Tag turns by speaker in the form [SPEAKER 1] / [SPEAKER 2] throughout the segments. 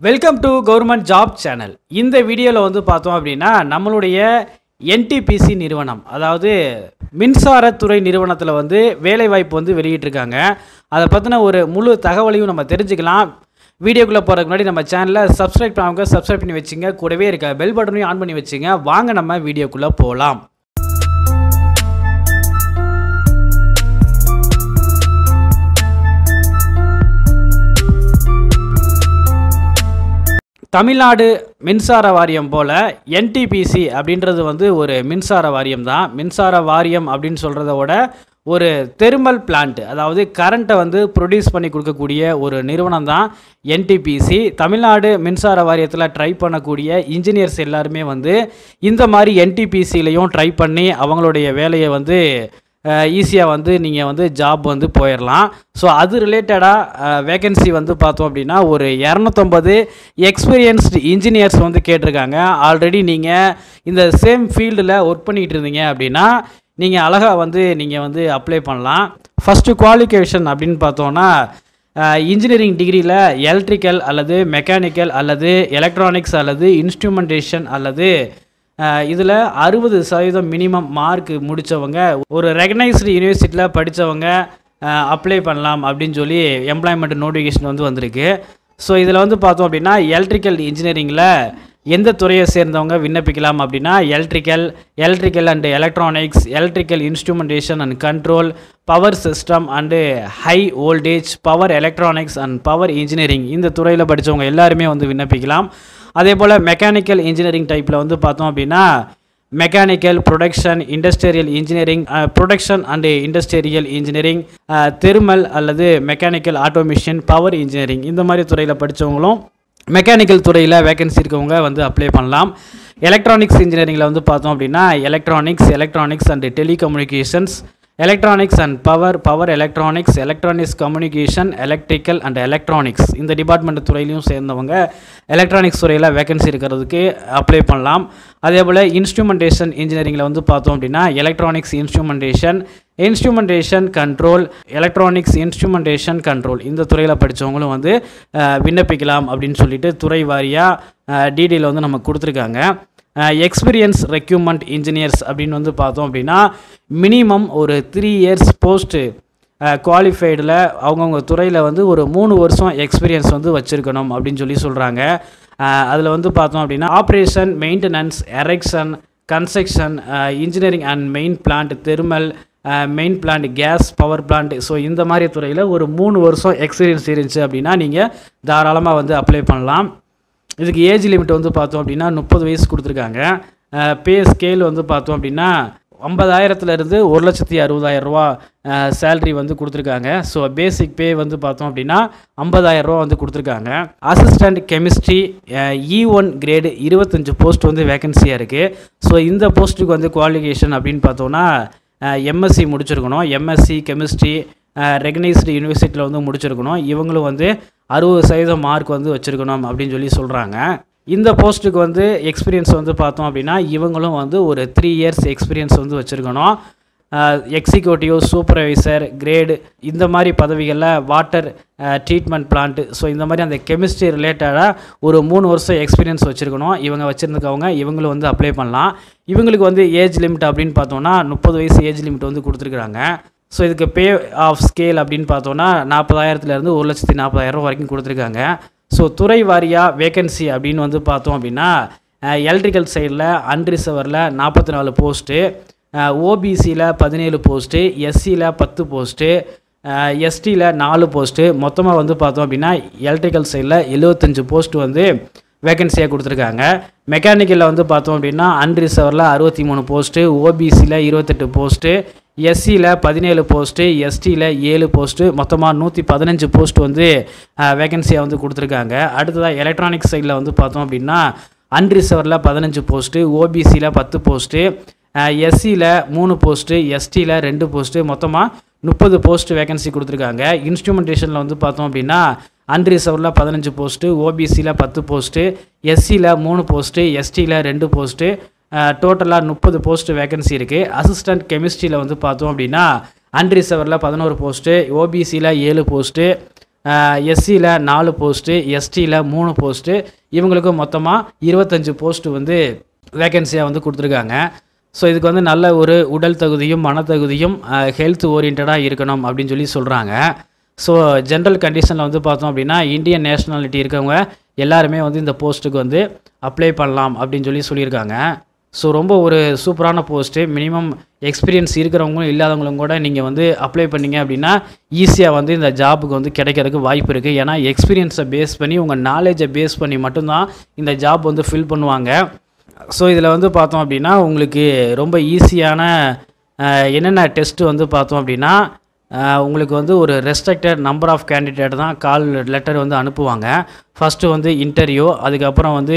[SPEAKER 1] welcome to government job channel இந்த வீடியோவில் வந்து பார்த்தோம் அப்படின்னா நம்மளுடைய என்டிபிசி நிறுவனம் அதாவது மின்சாரத்துறை நிறுவனத்தில் வந்து வேலைவாய்ப்பு வந்து வெளியிட்டிருக்காங்க அதை பற்றின ஒரு முழு தகவலையும் நம்ம தெரிஞ்சுக்கலாம் வீடியோக்குள்ளே போகிறதுக்கு முன்னாடி நம்ம சேனலை சப்ஸ்கிரைப் பண்ணாங்க சப்ஸ்கிரைப் பண்ணி வச்சுங்க கூடவே இருக்க பெல் பட்டனையும் ஆன் பண்ணி வச்சுங்க வாங்க நம்ம வீடியோக்குள்ளே போகலாம் தமிழ்நாடு மின்சார வாரியம் போல் என்டிபிசி அப்படின்றது வந்து ஒரு மின்சார வாரியம் தான் மின்சார வாரியம் அப்படின்னு சொல்கிறத விட ஒரு தெர்மல் பிளான்ட் அதாவது கரண்ட்டை வந்து ப்ரொடியூஸ் பண்ணி கொடுக்கக்கூடிய ஒரு நிறுவனம் தான் என்டிபிசி தமிழ்நாடு மின்சார வாரியத்தில் ட்ரை பண்ணக்கூடிய இன்ஜினியர்ஸ் எல்லாருமே வந்து இந்த மாதிரி என்டிபிசிலையும் ட்ரை பண்ணி அவங்களுடைய வேலையை வந்து ஈஸியாக வந்து நீங்கள் வந்து ஜாப் வந்து போயிடலாம் ஸோ அது ரிலேட்டடாக வேகன்சி வந்து பார்த்தோம் அப்படின்னா ஒரு இரநூத்தொம்பது எக்ஸ்பீரியன்ஸ்டு இன்ஜினியர்ஸ் வந்து கேட்டிருக்காங்க ஆல்ரெடி நீங்கள் இந்த சேம் ஃபீல்டில் ஒர்க் பண்ணிகிட்டு இருந்தீங்க அப்படின்னா நீங்கள் அழகாக வந்து நீங்கள் வந்து அப்ளை பண்ணலாம் ஃபஸ்ட்டு குவாலிஃபிகேஷன் அப்படின்னு பார்த்தோன்னா இன்ஜினியரிங் டிகிரியில் எலக்ட்ரிக்கல் அல்லது மெக்கானிக்கல் அல்லது எலக்ட்ரானிக்ஸ் அல்லது இன்ஸ்ட்ருமெண்டேஷன் அல்லது இதில் அறுபது சதவீதம் மினிமம் மார்க் முடித்தவங்க ஒரு ரெகனைஸ்டு யூனிவர்சிட்டியில் படித்தவங்க அப்ளை பண்ணலாம் அப்படின்னு சொல்லி எம்ப்ளாய்மெண்ட் நோட்டிஃபிகேஷன் வந்து வந்திருக்கு ஸோ இதில் வந்து பார்த்தோம் அப்படின்னா எலக்ட்ரிக்கல் இன்ஜினியரிங்கில் எந்த துறையை சேர்ந்தவங்க விண்ணப்பிக்கலாம் அப்படின்னா electrical electrical and electronics electrical instrumentation and control power system and high voltage power electronics and power engineering இந்த துறையில் படித்தவங்க எல்லாருமே வந்து விண்ணப்பிக்கலாம் அதே போல் மெக்கானிக்கல் இன்ஜினியரிங் டைப்பில் வந்து பார்த்தோம் அப்படின்னா mechanical production industrial engineering production and industrial engineering thermal அல்லது மெக்கானிக்கல் ஆட்டோமேஷன் பவர் இன்ஜினியரிங் இந்த மாதிரி துறையில் படித்தவங்களும் மெக்கானிக்கல் துறையில் வேகன்சி இருக்கவங்க வந்து அப்ளை பண்ணலாம் எலக்ட்ரானிக்ஸ் இன்ஜினியரிங்கில் வந்து பார்த்தோம் அப்படின்னா electronics electronics and telecommunications electronics and power power electronics electronics communication electrical and electronics இந்த டிபார்ட்மெண்ட் துறையிலையும் சேர்ந்தவங்க எலக்ட்ரானிக்ஸ் துறையில் வேகன்சி இருக்கிறதுக்கு அப்ளை பண்ணலாம் அதே போல் இன்ஸ்ட்ருமெண்டேஷன் இன்ஜினியரிங்கில் வந்து பார்த்தோம் அப்படின்னா electronics instrumentation instrumentation control electronics instrumentation control இந்த துறையில் படித்தவங்களும் வந்து விண்ணப்பிக்கலாம் அப்படின்னு சொல்லிட்டு துறை வாரியாக டிடியில் வந்து நமக்கு கொடுத்துருக்காங்க எக்ஸ்பீரியன்ஸ் ரெக்யூப்மெண்ட் இன்ஜினியர்ஸ் அப்படின்னு வந்து பார்த்தோம் அப்படின்னா மினிமம் ஒரு த்ரீ இயர்ஸ் போஸ்ட்டு குவாலிஃபைடில் அவங்கவுங்க துறையில் வந்து ஒரு மூணு வருஷம் எக்ஸ்பீரியன்ஸ் வந்து வச்சுருக்கணும் அப்படின்னு சொல்லி சொல்கிறாங்க அதில் வந்து பார்த்தோம் அப்படின்னா operation maintenance erection construction engineering and main plant thermal main plant gas power plant so இந்த மாதிரி துறையில் ஒரு மூணு வருஷம் எக்ஸ்பீரியன்ஸ் இருந்துச்சு அப்படின்னா நீங்கள் தாராளமாக வந்து அப்ளை பண்ணலாம் இதுக்கு ஏஜ் லிமிட் வந்து பார்த்தோம் அப்படின்னா முப்பது வயசு கொடுத்துருக்காங்க பே ஸ்கேல் வந்து பார்த்தோம் அப்படின்னா ஐம்பதாயிரத்துலேருந்து ஒரு லட்சத்தி அறுபதாயிரம் ரூபா சேல்ரி வந்து கொடுத்துருக்காங்க ஸோ பேசிக் பே வந்து பார்த்தோம் அப்படின்னா ஐம்பதாயிரம் ரூபா வந்து கொடுத்துருக்காங்க assistant chemistry E one grade இருபத்தஞ்சு போஸ்ட் வந்து வேகன்சியாக இருக்குது ஸோ இந்த போஸ்ட்டுக்கு வந்து குவாலிஃபிகேஷன் அப்படின்னு பார்த்தோன்னா எம்எஸ்சி முடிச்சிருக்கணும் எம்எஸ்சி கெமிஸ்ட்ரி ரெகனைஸ்டு யூனிவர்சிட்டியில் வந்து முடிச்சிருக்கணும் இவங்களும் வந்து அறுபது சதவீதம் மார்க் வந்து வச்சுருக்கணும் அப்படின்னு சொல்லி சொல்கிறாங்க இந்த போஸ்ட்டுக்கு வந்து எக்ஸ்பீரியன்ஸ் வந்து பார்த்தோம் அப்படின்னா இவங்களும் வந்து ஒரு த்ரீ இயர்ஸ் எக்ஸ்பீரியன்ஸ் வந்து வச்சுருக்கணும் எக்ஸிக்யூட்டிவ் சூப்பர்வைசர் கிரேடு இந்த மாதிரி பதவிகளில் வாட்டர் ட்ரீட்மெண்ட் பிளான்ட்டு ஸோ இந்த மாதிரி அந்த கெமிஸ்ட்ரி ரிலேட்டடாக ஒரு மூணு வருஷம் எக்ஸ்பீரியன்ஸ் வச்சுருக்கணும் இவங்க வச்சுருந்துக்கவங்க இவங்களும் வந்து அப்ளை பண்ணலாம் இவங்களுக்கு வந்து ஏஜ் லிமிட் அப்படின்னு பார்த்தோன்னா முப்பது வயசு ஏஜ் லிமிட் வந்து கொடுத்துருக்குறாங்க ஸோ இதுக்கு பே ஆஃப் ஸ்கேல் அப்படின்னு பார்த்தோன்னா நாற்பதாயிரத்துலேருந்து ஒரு லட்சத்தி நாற்பதாயிரம் வரைக்கும் கொடுத்துருக்காங்க ஸோ துறை வாரியாக வேகன்சி அப்படின்னு வந்து பார்த்தோம் அப்படின்னா எலக்ட்ரிக்கல் சைடில் அன்ரிசர்வரில் நாற்பத்தி நாலு போஸ்ட்டு ஓபிசியில் பதினேழு போஸ்ட்டு எஸ்சியில் பத்து போஸ்ட்டு எஸ்டியில் நாலு போஸ்ட்டு மொத்தமாக வந்து பார்த்தோம் அப்படின்னா எலக்ட்ரிக்கல் சைடில் எழுபத்தஞ்சு போஸ்ட் வந்து வேகன்சியாக கொடுத்துருக்காங்க மெக்கானிக்கலில் வந்து பார்த்தோம் அப்படின்னா அன்ரிசர்வரில் அறுபத்தி மூணு போஸ்ட்டு ஓபிசியில் இருபத்தெட்டு போஸ்ட்டு எஸ்சியில் பதினேழு போஸ்ட்டு எஸ்டியில் ஏழு போஸ்ட்டு மொத்தமாக நூற்றி பதினஞ்சு போஸ்ட் வந்து வேகன்சியாக வந்து கொடுத்துருக்காங்க அடுத்ததாக எலக்ட்ரானிக்ஸ் சைடில் வந்து பார்த்தோம் அப்படின்னா அன்ரிசர்வரில் பதினஞ்சு போஸ்ட்டு ஓபிசியில் பத்து போஸ்ட்டு எஸ்சியில் மூணு போஸ்ட்டு எஸ்டியில் ரெண்டு போஸ்ட்டு மொத்தமாக முப்பது போஸ்ட் வேகன்சி கொடுத்துருக்காங்க இன்ஸ்ட்ருமெண்டேஷனில் வந்து பார்த்தோம் அப்படின்னா அன்ரிசர்வில் பதினஞ்சு போஸ்ட்டு ஓபிசியில் பத்து போஸ்ட்டு எஸ்சியில் மூணு போஸ்ட்டு எஸ்டியில் ரெண்டு போஸ்ட்டு டோட்டலாக முப்பது போஸ்ட் வேகன்சி இருக்குது அசிஸ்டண்ட் கெமிஸ்ட்ரியில் வந்து பார்த்தோம் அப்படின்னா அன்ரிசர்வரில் பதினோரு போஸ்ட்டு ஓபிசியில் ஏழு போஸ்ட்டு எஸ்சியில் நாலு போஸ்ட்டு எஸ்டியில் மூணு போஸ்ட்டு இவங்களுக்கு மொத்தமாக இருபத்தஞ்சு போஸ்ட்டு வந்து வேகன்சியாக வந்து கொடுத்துருக்காங்க ஸோ இதுக்கு வந்து நல்ல ஒரு உடல் தகுதியும் மனத்தகுதியும் ஹெல்த் ஓரியன்டாக இருக்கணும் அப்படின்னு சொல்லி சொல்கிறாங்க ஸோ ஜென்ரல் கண்டிஷனில் வந்து பார்த்தோம் அப்படின்னா இந்தியன் நேஷ்னாலிட்டி இருக்கவங்க எல்லாருமே வந்து இந்த போஸ்ட்டுக்கு வந்து அப்ளை பண்ணலாம் அப்படின்னு சொல்லி சொல்லியிருக்காங்க ஸோ ரொம்ப ஒரு சூப்பரான போஸ்ட்டு மினிமம் எக்ஸ்பீரியன்ஸ் இருக்கிறவங்களும் இல்லாதவங்களும் கூட நீங்கள் வந்து அப்ளை பண்ணீங்க அப்படின்னா ஈஸியாக வந்து இந்த ஜாபுக்கு வந்து கிடைக்கிறதுக்கு வாய்ப்பு இருக்குது ஏன்னா எக்ஸ்பீரியன்ஸை பேஸ் பண்ணி உங்கள் நாலேஜை பேஸ் பண்ணி மட்டும்தான் இந்த ஜாப் வந்து ஃபில் பண்ணுவாங்க ஸோ இதில் வந்து பார்த்தோம் அப்படின்னா உங்களுக்கு ரொம்ப ஈஸியான அஹ், என்னென்ன டெஸ்ட்டு வந்து பார்த்தோம் அப்படின்னா அஹ், உங்களுக்கு வந்து ஒரு ரெஸ்ட்ரிக்டட் நம்பர் ஆஃப் கேண்டிடேட் தான் கால் லெட்டர் வந்து அனுப்புவாங்க ஃபஸ்ட்டு வந்து இன்டர்வியூ அதுக்கப்புறம் வந்து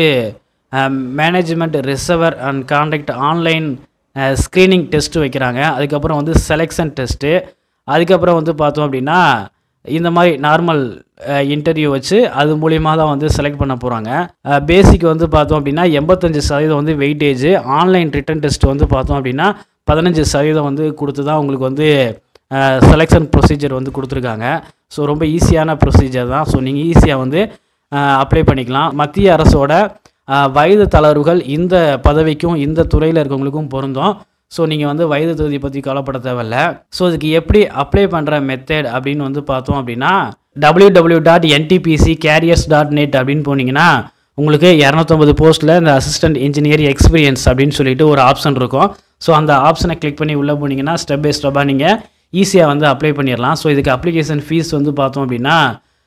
[SPEAKER 1] management reserver and contact online screening test வைக்கிறாங்க அதுக்கப்புறம் வந்து செலெக்ஷன் டெஸ்ட்டு அதுக்கப்புறம் வந்து பார்த்தோம் அப்படின்னா இந்த மாதிரி நார்மல் இன்டர்வியூ வச்சு அது மூலியமாக தான் வந்து செலக்ட் பண்ண போகிறாங்க பேசிக் வந்து பார்த்தோம் அப்படின்னா எண்பத்தஞ்சு சதவீதம் வந்து வெயிட்டேஜ் ஆன்லைன் ரிட்டன் டெஸ்ட் வந்து பார்த்தோம் அப்படின்னா பதினஞ்சு சதவீதம் வந்து கொடுத்து தான் உங்களுக்கு வந்து செலெக்ஷன் ப்ரொசீஜர் வந்து கொடுத்துருக்காங்க ஸோ ரொம்ப ஈஸியான ப்ரொசீஜர் தான் ஸோ நீங்கள் ஈஸியாக வந்து அப்ளை பண்ணிக்கலாம் மத்திய அரசோட அஹ், வயது தளர்வுகள் இந்த பதவிக்கும் இந்த துறையில் இருக்கவங்களுக்கும் பொருந்தும் ஸோ நீங்கள் வந்து வயது தொகுதி பற்றி கவலைப்பட தேவையில்ல ஸோ இதுக்கு எப்படி அப்ளை பண்ணுற மெத்தட் அப்படின்னு வந்து பார்த்தோம் அப்படின்னா W W dot NTPC careers dot net அப்படின்னு போனீங்கன்னா உங்களுக்கு இரநூத்தொம்பது போஸ்ட்டில் இந்த அசிஸ்டன்ட் இன்ஜினியர் எக்ஸ்பீரியன்ஸ் அப்படின்னு சொல்லிட்டு ஒரு ஆப்ஷன் இருக்கும் ஸோ அந்த ஆப்ஷனை கிளிக் பண்ணி உள்ளே போனீங்கன்னா ஸ்டெப் பை ஸ்டெப்பாக நீங்கள் ஈஸியாக வந்து அப்ளை பண்ணிடலாம் ஸோ இதுக்கு அப்ளிகேஷன் ஃபீஸ் வந்து பார்த்தோம் அப்படின்னா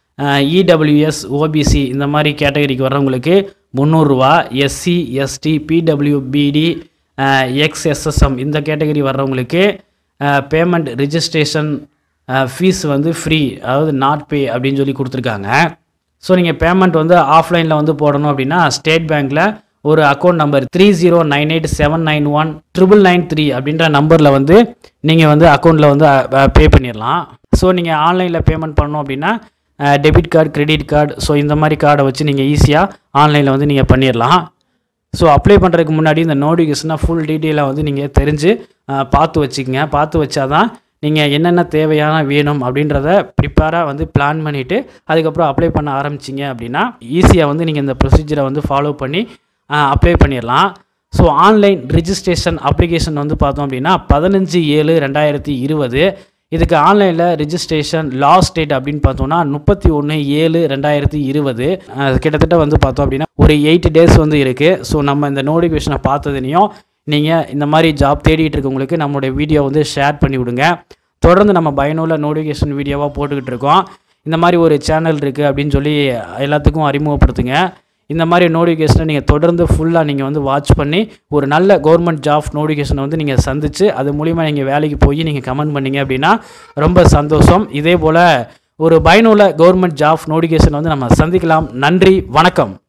[SPEAKER 1] இடபிள்யூஎஸ் ஓபிசி இந்த மாதிரி கேட்டகரிக்கு வர்றவங்களுக்கு முந்நூறுரூவா எஸ்சி எஸ்டி பிடபிள்யூபிடி எக்ஸ்எஸ்எஸ்எம் இந்த கேட்டகரி வர்றவங்களுக்கு பேமெண்ட் ரிஜிஸ்ட்ரேஷன் ஃபீஸ் வந்து ஃப்ரீ அதாவது நாட் பே அப்படின்னு சொல்லி கொடுத்துருக்காங்க ஸோ நீங்கள் பேமெண்ட் வந்து ஆஃப்லைனில் வந்து போடணும் அப்படின்னா ஸ்டேட் பேங்க்கில் ஒரு account number three zero nine eight seven nine one triple nine three அப்படின்ற நம்பரில் வந்து நீங்கள் வந்து அக்கௌண்ட்டில் வந்து பே பண்ணிடலாம் ஸோ நீங்கள் ஆன்லைனில் பேமெண்ட் பண்ணணும் அப்படின்னா debit card credit card so இந்த மாதிரி கார்டை வச்சு நீங்கள் ஈஸியாக ஆன்லைனில் வந்து நீங்கள் பண்ணிடலாம் ஸோ அப்ளை பண்ணுறதுக்கு முன்னாடி இந்த நோட்டிஃபிகேஷனை ஃபுல் டீட்டெயிலாக வந்து நீங்கள் தெரிஞ்சு அஹ், பார்த்து வச்சுக்கங்க பார்த்து வச்சாதான் நீங்கள் என்னென்ன தேவையான வேணும் அப்படின்றத ப்ரிப்பேராக வந்து பிளான் பண்ணிவிட்டு அதுக்கப்புறம் அப்ளை பண்ண ஆரம்பிச்சிங்க அப்படின்னா ஈஸியாக வந்து நீங்கள் இந்த ப்ரொசீஜரை வந்து ஃபாலோ பண்ணி அப்ளை பண்ணிடலாம் ஸோ ஆன்லைன் ரிஜிஸ்ட்ரேஷன் அப்ளிகேஷன் வந்து பார்த்தோம் அப்படின்னா பதினஞ்சு ஏழு ரெண்டாயிரத்தி இருபது இதுக்கு ஆன்லைனில் ரிஜிஸ்ட்ரேஷன் லாஸ்ட் டேட் அப்படின்னு பார்த்தோம்னா முப்பத்தி ஒன்று ஏழு ரெண்டாயிரத்தி இருபது கிட்டத்தட்ட வந்து பார்த்தோம் அப்படின்னா ஒரு எயிட் டேஸ் வந்து இருக்குது ஸோ நம்ம இந்த நோட்டிஃபிகேஷனை பார்த்ததுனையும் நீங்கள் இந்த மாதிரி ஜாப் தேடிட்டு இருக்கவங்களுக்கு நம்மளுடைய வீடியோ வந்து ஷேர் பண்ணி விடுங்க தொடர்ந்து நம்ம பயனுள்ள நோட்டிஃபிகேஷன் வீடியோவாக போட்டுக்கிட்டு இருக்கோம் இந்த மாதிரி ஒரு சேனல் இருக்குது அப்படின்னு சொல்லி எல்லாத்துக்கும் அறிமுகப்படுத்துங்க இந்த மாதிரி நோட்டிஃபிகேஷனை நீங்கள் தொடர்ந்து ஃபுல்லாக நீங்கள் வந்து வாட்ச் பண்ணி ஒரு நல்ல கவர்மெண்ட் ஜாப் நோட்டிஃபிகேஷனை வந்து நீங்கள் சந்தித்து அது மூலிமா நீங்கள் வேலைக்கு போய் நீங்கள் கமெண்ட் பண்ணீங்க அப்படின்னா ரொம்ப சந்தோஷம் இதே போல் ஒரு பயனுள்ள கவர்மெண்ட் ஜாப் நோட்டிஃபிகேஷன் வந்து நம்ம சந்திக்கலாம் நன்றி வணக்கம்